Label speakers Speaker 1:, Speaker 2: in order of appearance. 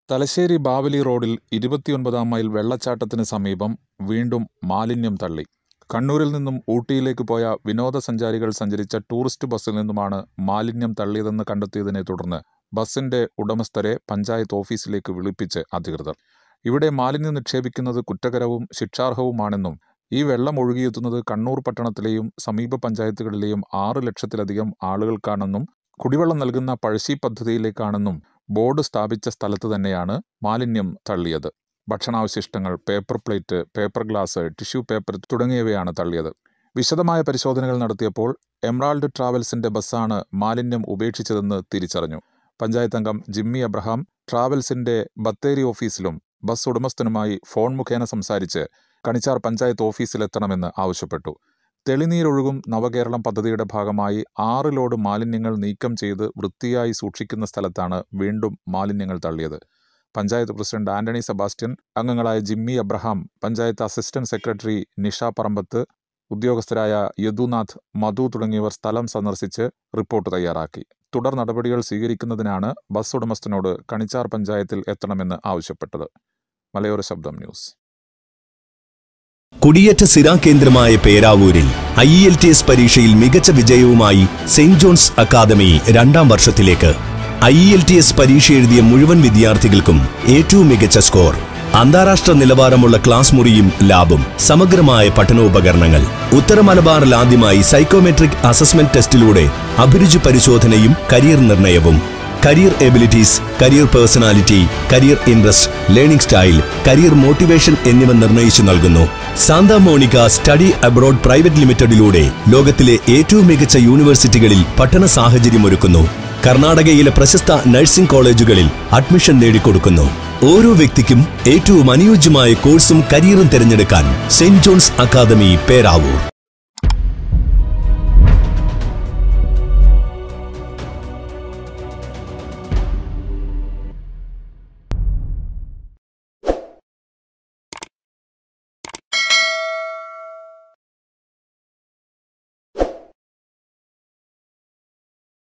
Speaker 1: തലശ്ശേരി ബാവലി റോഡിൽ ഇരുപത്തിയൊൻപതാം മൈൽ വെള്ളച്ചാട്ടത്തിന് സമീപം വീണ്ടും മാലിന്യം തള്ളി കണ്ണൂരിൽ നിന്നും ഊട്ടിയിലേക്ക് പോയ വിനോദസഞ്ചാരികൾ സഞ്ചരിച്ച ടൂറിസ്റ്റ് ബസ്സിൽ നിന്നുമാണ് മാലിന്യം തള്ളിയതെന്ന് കണ്ടെത്തിയതിനെ തുടർന്ന് ബസ്സിന്റെ ഉടമസ്ഥരെ പഞ്ചായത്ത് ഓഫീസിലേക്ക് വിളിപ്പിച്ച് അധികൃതർ ഇവിടെ മാലിന്യം നിക്ഷേപിക്കുന്നത് കുറ്റകരവും ശിക്ഷാർഹവുമാണെന്നും ഈ വെള്ളം ഒഴുകിയെത്തുന്നത് കണ്ണൂർ പട്ടണത്തിലെയും സമീപ പഞ്ചായത്തുകളിലെയും ആറ് ലക്ഷത്തിലധികം ആളുകൾക്കാണെന്നും കുടിവെള്ളം നൽകുന്ന പഴശ്ശി പദ്ധതിയിലേക്കാണെന്നും ബോർഡ് സ്ഥാപിച്ച സ്ഥലത്ത് തന്നെയാണ് മാലിന്യം തള്ളിയത് ഭക്ഷണാവശിഷ്ടങ്ങൾ paper plate paper glass tissue paper തുടങ്ങിയവയാണ് തള്ളിയത് വിശദമായ പരിശോധനകൾ നടത്തിയപ്പോൾ എമറാൾഡ് ട്രാവൽസിന്റെ ബസ്സാണ് മാലിന്യം ഉപേക്ഷിച്ചതെന്ന് തിരിച്ചറിഞ്ഞു പഞ്ചായത്ത് അംഗം ജിമ്മി അബ്രഹാം ട്രാവൽസിന്റെ ബത്തേരി ഓഫീസിലും ബസ് ഉടമസ്ഥനുമായി ഫോൺ മുഖേന സംസാരിച്ച് കണിച്ചാർ പഞ്ചായത്ത് ഓഫീസിലെത്തണമെന്ന് ആവശ്യപ്പെട്ടു തെളിനീരൊഴുകും നവകേരളം പദ്ധതിയുടെ ഭാഗമായി ആറ് ലോഡ് മാലിന്യങ്ങൾ നീക്കം ചെയ്ത് വൃത്തിയായി സൂക്ഷിക്കുന്ന സ്ഥലത്താണ് വീണ്ടും മാലിന്യങ്ങൾ തള്ളിയത് പഞ്ചായത്ത് പ്രസിഡന്റ് ആന്റണി സെബാസ്റ്റ്യൻ അംഗങ്ങളായ ജിമ്മി അബ്രഹാം പഞ്ചായത്ത് അസിസ്റ്റന്റ് സെക്രട്ടറി നിഷ പറമ്പത്ത് ഉദ്യോഗസ്ഥരായ യദുനാഥ് മധു തുടങ്ങിയവർ സ്ഥലം സന്ദർശിച്ച് റിപ്പോർട്ട് തയ്യാറാക്കി തുടർ നടപടികൾ സ്വീകരിക്കുന്നതിനാണ് ബസ് ഉടമസ്ഥനോട് കണിച്ചാർ പഞ്ചായത്തിൽ എത്തണമെന്ന് ആവശ്യപ്പെട്ടത് മലയോര ശബ്ദം ന്യൂസ്
Speaker 2: കുടിയേറ്റ സ്ഥിരാകേന്ദ്രമായ പേരാവൂരിൽ I E L T S പരീക്ഷയിൽ മികച്ച വിജയവുമായി സെയിന്റ് ജോൺസ് അക്കാദമി രണ്ടാം വർഷത്തിലേക്ക് I E L T S പരീക്ഷ എഴുതിയ മുഴുവൻ വിദ്യാർത്ഥികൾക്കും ഏറ്റവും മികച്ച സ്കോർ അന്താരാഷ്ട്ര നിലവാരമുള്ള ക്ലാസ് മുറിയും ലാബും സമഗ്രമായ പഠനോപകരണങ്ങൾ ഉത്തര മലബാറിൽ ആദ്യമായി സൈക്കോമെട്രിക് അസസ്മെന്റ് ടെസ്റ്റിലൂടെ അഭിരുചി പരിശോധനയും കരിയർ നിർണയവും career abilities career personality career interest learning style career motivation എന്നിവ നിർണയിച്ചു നൽകുന്നു Santa Monica study abroad private ലിമിറ്റഡിലൂടെ ലോകത്തിലെ ഏറ്റവും മികച്ച യൂണിവേഴ്സിറ്റികളിൽ പഠന സാഹചര്യമൊരുക്കുന്നു കർണാടകയിലെ പ്രശസ്ത നഴ്സിംഗ് കോളേജുകളിൽ അഡ്മിഷൻ നേടിക്കൊടുക്കുന്നു ഓരോ വ്യക്തിക്കും ഏറ്റവും അനുയോജ്യമായ കോഴ്സും കരിയറും തിരഞ്ഞെടുക്കാൻ സെന്റ് ജോൺസ് അക്കാദമി പേരാവൂർ